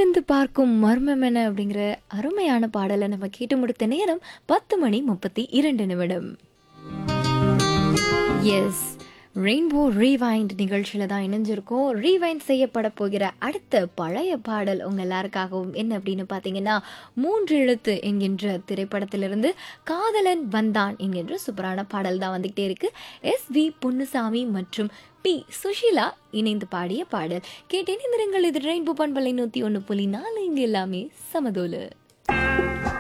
கண்ணிருந்து பார்க்கும் மர்மம் என்ன அப்படிங்கிற அருமையான பாடலை நம்ம கேட்டு முடித்த நேரம் பத்து மணி முப்பத்தி இரண்டு நிமிடம் எஸ் ரெயின்போ ரீவைண்ட் நிகழ்ச்சியில் தான் இணைஞ்சிருக்கோம் ரீவைண்ட் செய்யப்பட போகிற அடுத்த பழைய பாடல் உங்கள் எல்லாருக்காகவும் என்ன அப்படின்னு பார்த்தீங்கன்னா மூன்று எழுத்து என்கின்ற திரைப்படத்திலிருந்து காதலன் வந்தான் என்கின்ற சூப்பரான பாடல் தான் வந்துகிட்டே இருக்கு எஸ் வி பொன்னுசாமி மற்றும் பி சுஷீலா இணைந்து பாடிய பாடல் கேட்டேன் இந்த இது ரெயின்போ பண்பலை நூற்றி ஒன்று புள்ளி நாலு இங்கே எல்லாமே சமதோலு